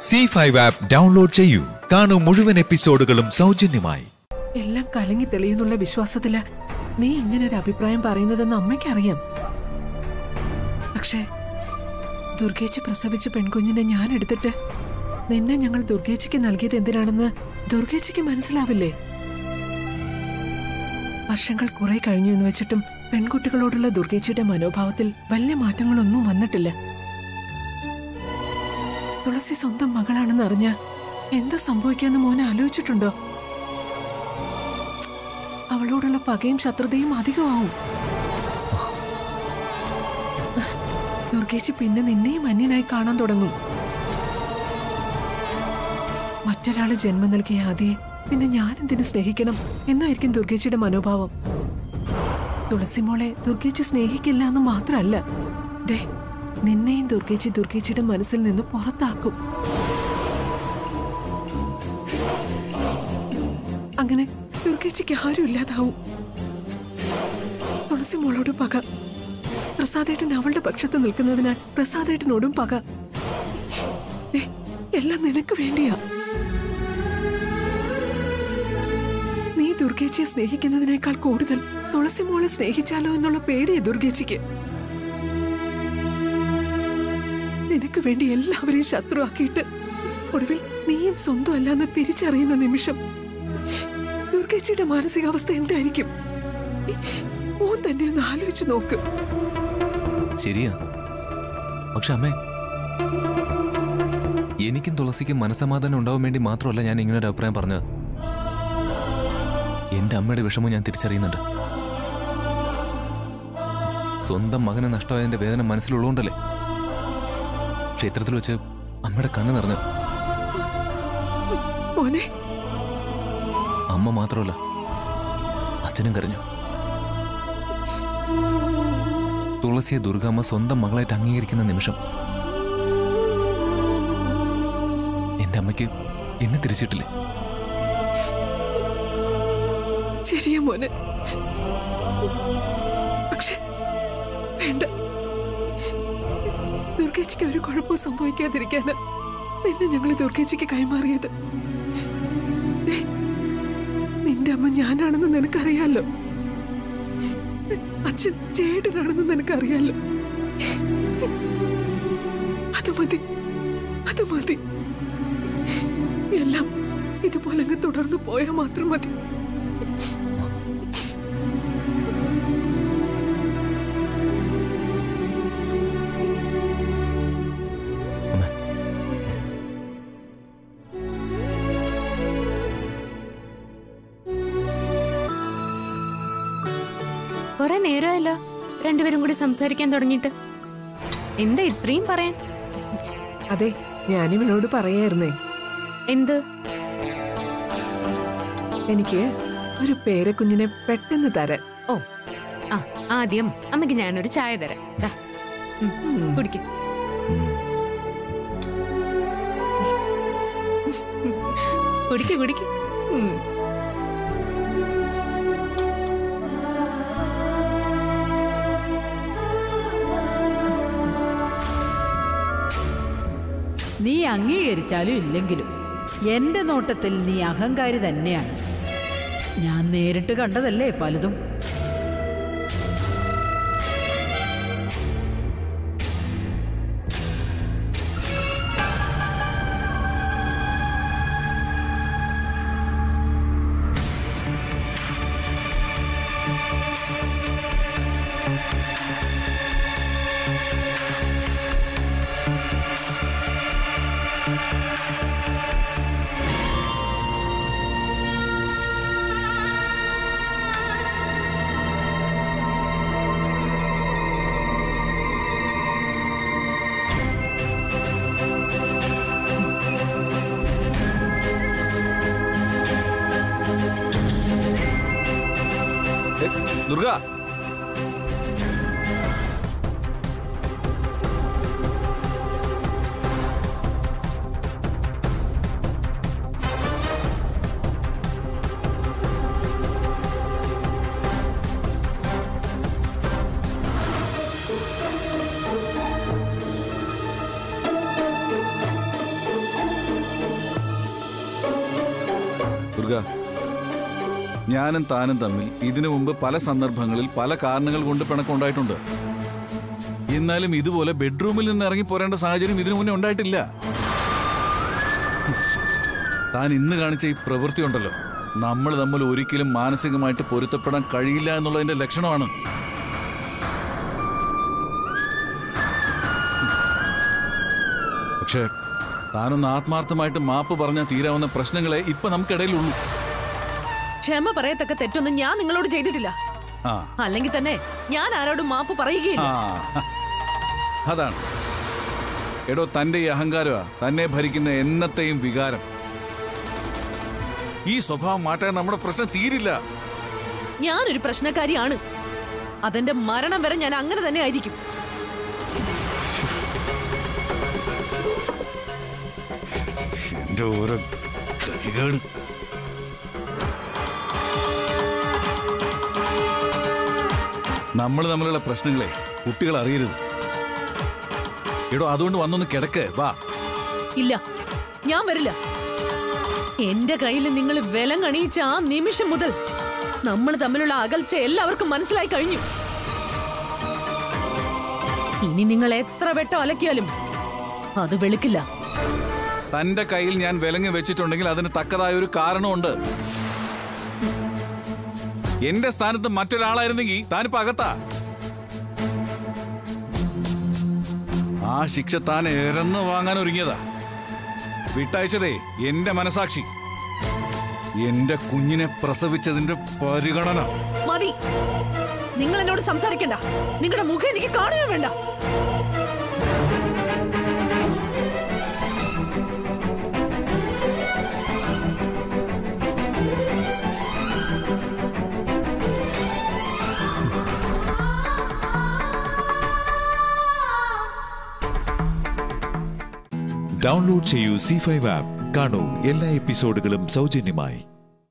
C five app download ചെയ്യൂ കാണൂ മുഴുവൻ എപ്പിസോഡുകളും സൗജന്യമായി എല്ലാം കലങ്ങി തെളിയുന്നുള്ള വിശ്വാസത്തില നീ ഇങ്ങനെ ഒരു അഭിപ്രായം പറയുന്നതെന്ന് അമ്മയ്ക്കറിയാം പക്ഷേ ദുർഗേച്ചി പ്രസവിച്ച പെൺകുഞ്ഞിനെ ഞാൻ എടുത്തിട്ട് നിന്നെ ഞങ്ങൾ ദുർഗേച്ചിക്ക് നൽകിയത് എന്തിനാണെന്ന് ദുർഗേച്ചിക്ക് മനസ്സിലാവില്ലേ വർഷങ്ങൾ കുറെ കഴിഞ്ഞു എന്ന് വെച്ചിട്ടും പെൺകുട്ടികളോടുള്ള ദുർഗേച്ചിയുടെ മനോഭാവത്തിൽ വലിയ മാറ്റങ്ങളൊന്നും വന്നിട്ടില്ല തുളസി സ്വന്തം മകളാണെന്ന് അറിഞ്ഞ എന്താ സംഭവിക്കാന്ന് മോനെ ആലോചിച്ചിട്ടുണ്ടോ അവളോടുള്ള പകയും ശത്രുതയും അധികമാവും ദുർഗേച്ചി പിന്നെ നിന്നെയും അന്യനായി കാണാൻ തുടങ്ങും മറ്റൊരാള് ജന്മം നൽകിയ ആദ്യയെ പിന്നെ ഞാൻ എന്തിനു സ്നേഹിക്കണം എന്നായിരിക്കും ദുർഗേച്ചിയുടെ മനോഭാവം തുളസി മോളെ ദുർഗേച്ചി സ്നേഹിക്കില്ല എന്ന് മാത്രമല്ല ദേ നിന്നെയും ദുർഗേച്ചി ദുർഗേച്ചിയുടെ മനസ്സിൽ നിന്ന് പുറത്താക്കും അങ്ങനെ ദുർഗേച്ചിക്ക് ആരും ഇല്ലാതാവും തുളസി മോളോട് പക പ്രസാദേട്ടൻ അവളുടെ പക്ഷത്ത് നിൽക്കുന്നതിനാൽ പ്രസാദേട്ടനോടും പക ദേ, എല്ലാം നിനക്ക് വേണ്ടിയാ നീ ദുർഗേച്ചിയെ സ്നേഹിക്കുന്നതിനേക്കാൾ കൂടുതൽ തുളസി മോളെ സ്നേഹിച്ചാലോ എന്നുള്ള പേടിയെ ദുർഗേച്ചിക്ക് നിനക്ക് വേണ്ടി എല്ലാവരെയും ശത്രുവാക്കിയിട്ട് ഒടുവിൽ നീയും സ്വന്തം അല്ലാന്ന് തിരിച്ചറിയുന്ന നിമിഷം ദുർഗേച്ചിയുടെ മാനസികാവസ്ഥ എന്തായിരിക്കും ഓൻ തന്നെ ഒന്ന് ആലോചിച്ച് നോക്ക് ശരിയാ പക്ഷെ അമ്മേ എനിക്കും തുളസിക്കും മനസമാധാനം ഉണ്ടാവാൻ വേണ്ടി മാത്രമല്ല ഞാൻ ഇങ്ങനെ ഒരു അഭിപ്രായം പറഞ്ഞത് എന്റെ അമ്മയുടെ വിഷമം ഞാൻ തിരിച്ചറിയുന്നുണ്ട് സ്വന്തം മകന് നഷ്ടമായതിന്റെ വേദന മനസ്സിലുള്ളതുകൊണ്ടല്ലേ ക്ഷേത്രത്തിൽ വെച്ച് അമ്മയുടെ കണ്ണ് നിറഞ്ഞു മോനെ അമ്മ മാത്രമല്ല അച്ഛനും കരഞ്ഞു തുളസിയെ ദുർഗാമ്മ സ്വന്തം മകളായിട്ട് അംഗീകരിക്കുന്ന നിമിഷം എന്റെ അമ്മയ്ക്ക് എന്നെ തിരിച്ചിട്ടില്ലേ ശരിയാ മോനെ പക്ഷെ വേണ്ട ദുർഗേച്ചിക്ക് ഒരു കുഴപ്പവും സംഭവിക്കാതിരിക്കാന് നിന്നെ ഞങ്ങൾ ദുർഗേച്ചിക്ക് കൈമാറിയത് ദേ, നിന്റെ അമ്മ ഞാനാണെന്ന് നിനക്കറിയാലോ അച്ഛൻ ചേട്ടനാണെന്ന് നിനക്കറിയാലോ അത് മതി അത് മതി എല്ലാം ഇതുപോലെ അങ്ങ് തുടർന്ന് പോയാൽ മാത്രം മതി അമ്മ കുറെ നേരമായല്ലോ രണ്ടുപേരും കൂടി സംസാരിക്കാൻ തുടങ്ങിയിട്ട് എന്താ ഇത്രയും പറയാൻ അതെ ഞാനിവനോട് പറയായിരുന്നേ എന്ത് എനിക്ക് ഒരു പേരക്കുഞ്ഞിനെ പെട്ടെന്ന് തരാൻ ഓ ആ ആദ്യം അമ്മയ്ക്ക് ഞാനൊരു ചായ തരാം ദാ, ഉം, കുടിക്ക് കുടിക്ക് കുടിക്ക് ഉം. നീ അംഗീകരിച്ചാലും ഇല്ലെങ്കിലും എന്റെ നോട്ടത്തിൽ നീ അഹങ്കാരി തന്നെയാണ് ഞാൻ നേരിട്ട് കണ്ടതല്ലേ പലതും ദുർഗ ദുർഗ ഞാനും താനും തമ്മിൽ ഇതിനു മുമ്പ് പല സന്ദർഭങ്ങളിൽ പല കാരണങ്ങൾ കൊണ്ട് പിണക്കമുണ്ടായിട്ടുണ്ട് എന്നാലും ഇതുപോലെ ബെഡ്റൂമിൽ നിന്ന് ഇറങ്ങി പോരേണ്ട സാഹചര്യം ഇതിനു മുന്നേ ഉണ്ടായിട്ടില്ല താൻ ഇന്ന് കാണിച്ച ഈ പ്രവൃത്തി ഉണ്ടല്ലോ നമ്മൾ തമ്മിൽ ഒരിക്കലും മാനസികമായിട്ട് പൊരുത്തപ്പെടാൻ കഴിയില്ല എന്നുള്ളതിന്റെ ലക്ഷണമാണ് പക്ഷേ താനൊന്ന് ആത്മാർത്ഥമായിട്ട് മാപ്പ് പറഞ്ഞാൽ തീരാവുന്ന പ്രശ്നങ്ങളെ ഇപ്പൊ നമുക്കിടയിലുള്ളൂ ക്ഷമ പറയത്തക്ക തെറ്റൊന്നും ഞാൻ നിങ്ങളോട് ചെയ്തിട്ടില്ല ആ അല്ലെങ്കിൽ തന്നെ ഞാൻ ആരോടും മാപ്പ് പറയുകയില്ല ആ അതാണ് എടോ തന്റെ ഈ അഹങ്കാരമാ തന്നെ ഭരിക്കുന്ന എന്നത്തെയും വികാരം ഈ സ്വഭാവം മാറ്റാൻ നമ്മുടെ പ്രശ്നം തീരില്ല ഞാനൊരു പ്രശ്നക്കാരിയാണ് അതെന്റെ മരണം വരെ ഞാൻ അങ്ങനെ തന്നെ ആയിരിക്കും എന്റെ ഓരോ ഗതികേട് നമ്മൾ തമ്മിലുള്ള പ്രശ്നങ്ങളെ കുട്ടികൾ അറിയരുത് എടോ അതുകൊണ്ട് വന്നൊന്ന് കിടക്ക് വാ ഇല്ല ഞാൻ വരില്ല എന്റെ കയ്യിൽ നിങ്ങൾ വിലം കണിയിച്ച ആ നിമിഷം മുതൽ നമ്മൾ തമ്മിലുള്ള അകൽച്ച എല്ലാവർക്കും മനസ്സിലായി കഴിഞ്ഞു ഇനി നിങ്ങൾ എത്ര വെട്ടം അലക്കിയാലും അത് വെളുക്കില്ല തന്റെ കയ്യിൽ ഞാൻ വിലങ്ങ് വെച്ചിട്ടുണ്ടെങ്കിൽ അതിന് തക്കതായ ഒരു കാരണമുണ്ട് എന്റെ സ്ഥാനത്ത് മറ്റൊരാളായിരുന്നെങ്കിൽ താനിപ്പോ അകത്താ ആ ശിക്ഷ താൻ എരന്ന് വാങ്ങാൻ ഒരുങ്ങിയതാ വിട്ടയച്ചതേ എന്റെ മനസാക്ഷി എന്റെ കുഞ്ഞിനെ പ്രസവിച്ചതിന്റെ പരിഗണന മതി നിങ്ങൾ എന്നോട് സംസാരിക്കണ്ട നിങ്ങളുടെ മുഖം എനിക്ക് കാണുകയും വേണ്ട ഡൗൺലോഡ് ചെയ്യൂ സി ഫൈവ് ആപ്പ് കാണൂ എല്ലാ എപ്പിസോഡുകളും സൗജന്യമായി